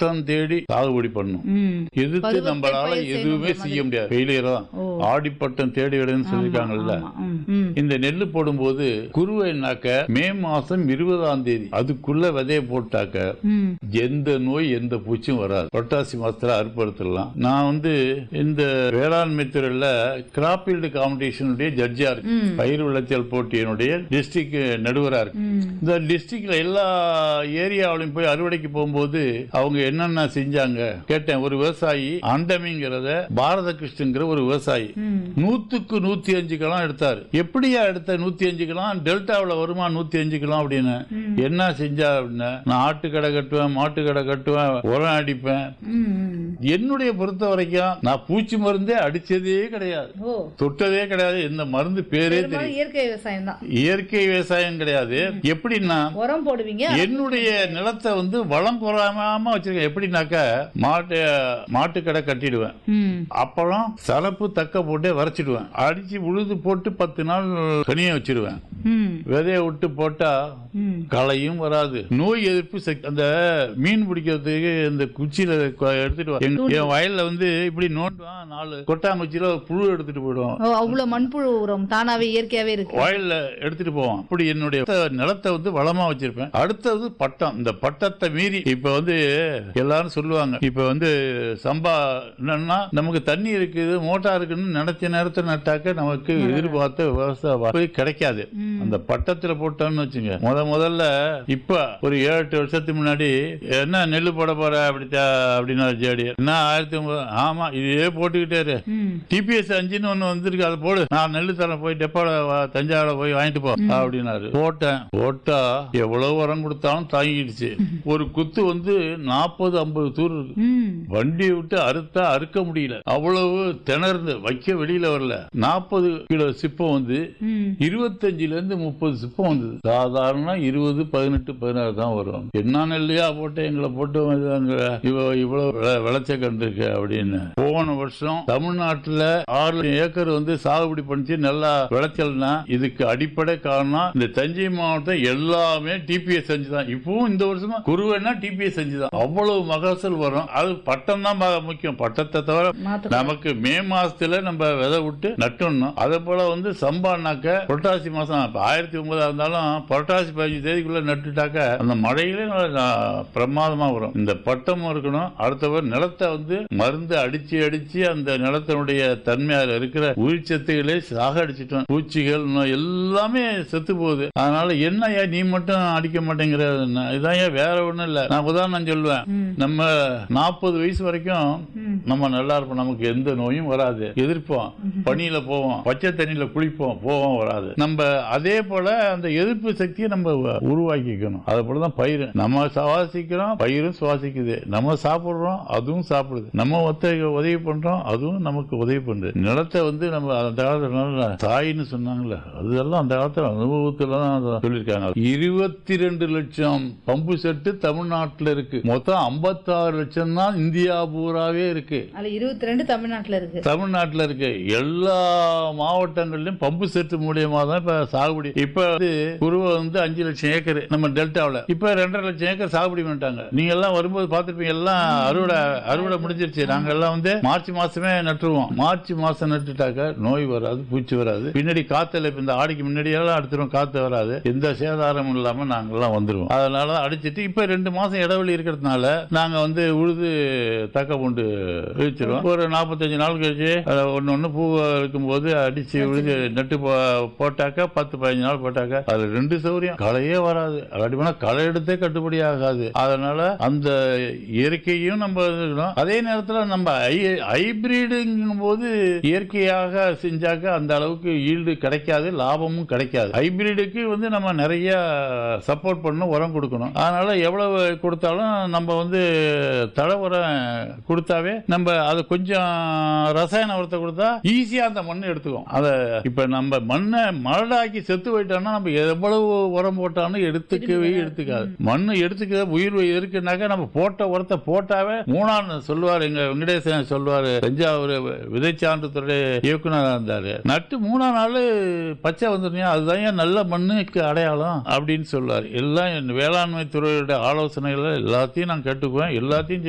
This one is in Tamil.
பட்டம் தேடி சாகுபடி பண்ணும் ம் எதிர்த்து பருவத்தை நம்மளால பயிர் எதுவுமே செய்யணும் செய்ய முடியாது ஃபெயிலியர் தான் ஓ. ஆடிப்பட்டம் தேடி விடுன்னு சொல்லியிருக்காங்கல்ல ஆமா, ம், ம். இந்த நெல்லு போடும்போது குருவைனாக்க மே மாசம் இருபதாம் தேதி அதுக்குள்ள விதைய போட்டாக்க ம் எந்த நோய் எந்த பூச்சியும் வராது புரட்டாசி மாசத்துல அறுப்படுத்தலாம் நான் வந்து இந்த வேளாண்மை துறையில கிராப்பீல்டு காம்படிஷனுடைய ஜட்ஜா இருக்கு ம். பயிர் விளைச்சல் போட்டியினுடைய டிஸ்ட்ரிக்ட் நடுவரா இருக்கு ம் இந்த டிஸ்ட்ரிக்ட்ல எல்லா ஏரியாவிலும் போய் அறுவடைக்கு போகும்போது அவங்க என்னென்ன செஞ்சாங்க கேட்டேன் ஒரு விவசாயி அண்டமிங்கிறத பாரத கிருஷ்ணங்கிற ஒரு விவசாயி ம் நூத்துக்கு நூத்தி அஞ்சு கிலோ எடுத்தாரு எப்படியா எடுத்த நூத்தி அஞ்சு கிலோ டெல்டாவில் வருமா நூத்தி அஞ்சு கிலோ அப்படின்னு என்ன செஞ்சா அப்படின்னா நான் ஆட்டுக்கடை கட்டுவேன் மாட்டுக்கடை கட்டுவேன் உரம் அடிப்பேன் ம், ம். என்னுடைய பொறுத்த வரைக்கும் நான் பூச்சி மருந்தே அடிச்சதே கிடையாது ஓ தொட்டதே கிடையாது இந்த மருந்து பேரே பெரும்பாலும் தெரியும் இயற்கை விவசாயம் தான் இயற்கை விவசாயம் கிடையாது எப்படின்னா உரம் போடுவீங்க என்னுடைய நிலத்தை வந்து வளம் குறாம வச்சிருக்கேன் எப்படின்னாக்கா மாட்டு மாட்டுக்கடை கட்டிடுவேன் ம் அப்புறம் சலப்பு தக்க போட்டு வரைச்சிடுவேன் அடிச்சு உழுது போட்டு பத்து நாள் கனிய வச்சிருவேன் ம் விதைய விட்டு போட்டா ம் களையும் வராது நோய் எதிர்ப்பு சக்தி அந்த மீன் பிடிக்கிறதுக்கு இந்த குச்சியில கொ- எடுத்துட்டு வா. எங்க- என் வயல்ல வந்து இப்படி நோண்டுவான் நாலு கொட்டாங்குச்சியில புழு எடுத்துட்டு போயிடுவோம் ஓ அவ்வளவு மண்புழு உரம் தானாவே இயற்கையாவே இருக்கு வயல்ல எடுத்துட்டு போவோம் அப்படி என்னுடைய நிலத்தை வந்து வளமா வச்சிருப்பேன் அடுத்தது பட்டம் இந்த பட்டத்தை மீறி இப்ப வந்து எல்லாரும் சொல்லுவாங்க இப்ப வந்து சம்பா என்னன்னா நமக்கு தண்ணி இருக்குது மோட்டார் இருக்குன்னு நினைச்ச நேரத்தை நட்டாக்க நமக்கு எதிர்பார்த்த விவசாயம் போய் கிடைக்காது ம். அந்த பட்டத்துல போட்டோம்னு வச்சுங்க முத முதல்ல இப்ப ஒரு ஏழு எட்டு வருஷத்துக்கு முன்னாடி என்ன நெல்லு போட போற அப்படி அப்படின்னா ஜேடி என்ன ஆயிரத்தி ஒன்பது ஆமா இதே போட்டுக்கிட்டே இரு ம் டிபிஎஸ் அஞ்சுன்னு ஒண்ணு வந்திருக்கு அதை போடு நான் நெல்லு தரேன் போய் டெப்போட தஞ்சாவூர போய் வாங்கிட்டு போ அப்படின்னாரு போட்டேன் போட்டா எவ்வளவு உரம் கொடுத்தாலும் தாங்கிடுச்சு ஒரு குத்து வந்து நாற்பது ஐம்பது தூர் இருக்கு ம் வண்டியை விட்டு அறுத்தா அறுக்க முடியல அவ்வளவு திணறுந்து வைக்க வெளியில வரல நாற்பது கிலோ சிப்பம் வந்து ம் இருபத்தஞ்சுல இருந்து முப்பது சிப்பம் வந்தது சாதாரண இருபது பதினெட்டு பதினாறு தான் வரும் என்ன நெல்லையா போட்டு எங்களை போட்டு வந்து அங்க இவ- இவ்வளவு விளை- விளைச்ச கண்டிருக்கு அப்படின்னு போன வருஷம் தமிழ்நாட்டுல ஆறு லட்சம் ஏக்கர் வந்து சாகுபடி பண்ணிச்சு நல்லா விளைச்சல்னா இதுக்கு அடிப்படை காரணம் இந்த தஞ்சை மாவட்டம் எல்லாமே டிபிஎஸ் செஞ்சு தான் இப்பவும் இந்த வருஷமா குருவைனா டிபிஎஸ் செஞ்சு தான் அவ்வளவு மகசூல் வரும் அது பட்டம் தான் முக்கியம் பட்டத்தை தவிர மாத்து நமக்கு மே மாசத்துல நம்ம விதை விட்டு நட்டுடணும் அதே போல வந்து சம்பானாக்க புரட்டாசி மாசம் இப்ப ஆயிரத்தி ஒன்பதா இருந்தாலும் புரட்டாசி பதினஞ்சு தேதிக்குள்ள நட்டுட்டாக்க அந்த மழையிலே நல்லா பிரமாதமா வரும் இந்த பட்டமும் இருக்கணும் அடுத்தவர் நிலத்தை வந்து மருந்து அடிச்சு அடிச்சு அந்த நிலத்தினுடைய தன்மை அதுல இருக்கிற உயிர்ச்சத்துக்களே சாக அடிச்சிட்டோம் பூச்சிகள் நோய் எல்லாமே செத்து போகுது அதனால என்ன ஏன் நீ மட்டும் அடிக்க மாட்டேங்கிற இதான் ஏன் வேற ஒண்ணும் இல்ல நான் உதாரணம் சொல்லுவேன் ம். நம்ம நாற்பது வயசு வரைக்கும் ம். நம்ம நல்லா இருப்போம் நமக்கு எந்த நோயும் வராது எதிர்ப்போம் பனியில போவோம் பச்சை தண்ணியில குளிப்போம் போவோம் வராது நம்ம அதே போல அந்த எதிர்ப்பு சக்தியை நம்ம உ- உருவாக்கிக்கணும் அது போலதான் பயிர் நம்ம சுவாசிக்கிறோம் பயிரும் சுவாசிக்குது நம்ம சாப்பிடுறோம் அதுவும் சாப்பிடுது நம்ம ஒத்த உதவி பண்றோம் அதுவும் நமக்கு உதவி பண்ணுது நிலத்தை வந்து நம்ம அந்த காலத்துல தாயின்னு சொன்னாங்கல்ல அதெல்லாம் அந்த காலத்துல அனுபவத்துல தான் அதை சொல்லியிருக்காங்க இருபத்தி ரெண்டு லட்சம் பம்பு செட்டு தமிழ்நாட்டுல இருக்கு மொத்தம் ஐம்பத்தாறு லட்சம் தான் இந்தியா பூராவே இருக்கு அதுல இருபத்தி ரெண்டு தமிழ்நாட்டுல இருக்கு தமிழ்நாட்டுல இருக்கு எல்லா மாவட்டங்கள்லயும் பம்பு செட்டு மூலியமா தான் இப்ப சாகுபடி இப்ப வந்து குருவை வந்து அஞ்சு லட்சம் ஏக்கர் நம்ம டெல்டாவில் இப்ப ரெண்டரை லட்சம் ஏக்கர் சாகுபடி பண்ணிட்டாங்க நீங்க எல்லாம் வரும்போது பார்த்திருப்பீங்க எல்லாம் அறுவடை அறுவடை முடிஞ்சிருச்சு நாங்க எல்லாம் வந்து மார்ச் மாசமே நட்டுருவோம் மார்ச் மாசம் நட்டுட்டாக்க நோய் வராது பூச்சி வராது பின்னாடி காத்துல இப்ப இந்த ஆடிக்கு முன்னாடி எல்லாம் அடுத்துரும் காத்து வராது எந்த சேதாரமும் இல்லாம நாங்க எல்லாம் வந்துருவோம் அதனால அடிச்சிட்டு இப்ப ரெண்டு மாசம் இடைவெளி இருக்கிறதுனால நாங்க வந்து உழுது தக்க பூண்டு வச்சிருவோம் ஒரு நாற்பத்தஞ்சு நாள் கழிச்சு அதை ஒன்னு ஒண்ணு பூ இருக்கும்போது அடிச்சு உழுது நட்டு போ- போட்டாக்கா பத்து பதினஞ்சு நாள் போட்டாக்கா அது ரெண்டு சௌரியம் களையே வராது அப்படி போனா களை எடுத்தே கட்டுப்படி ஆகாது அதனால அந்த இயற்கையும் நம்ம இருக்கணும் அதே நேரத்துல நம்ம ஹைபிரிடுங்கும் போது இயற்கையாக செஞ்சாக்க அந்த அளவுக்கு ஈல்டு கிடைக்காது லாபமும் கிடைக்காது ஹைபிரிடுக்கு வந்து நம்ம நிறைய சப்போர்ட் பண்ணணும் உரம் கொடுக்கணும் அதனால எவ்வளவு கொடுத்தாலும் நம்ம வந்து தழை உரம் கொடுத்தாவே நம்ம அதை கொஞ்சம் ரசாயன உரத்தை கொடுத்தா ஈஸியா அந்த மண்ணை எடுத்துக்கும் அதை இப்ப நம்ம மண்ணை மரடாக்கி செத்து போயிட்டோம்னா நம்ம எவ்வளவு உரம் போட்டாலும் எடுத்துக்கவே எடுத்துக்காது மண்ணு எடுத்துக்க உயிர் இருக்குனாக்கா நம்ம போட்ட உரத்தை போட்டாவே மூணாம் சொல்லுவார் எங்க வெங்கடேசன் சொல்லுவாரு தஞ்சாவூர் விதைச்சான்று துறை இயக்குனராக இருந்தாரு நட்டு மூணாம் நாள் பச்சை வந்துருங்க அதுதான் ஏன் நல்ல மண்ணுக்கு அடையாளம் அப்படின்னு சொல்லுவார் எல்லாம் என் வேளாண்மை துறையோட ஆலோசனைகளை எல்லாத்தையும் நான் கேட்டுக்குவேன் எல்லாத்தையும்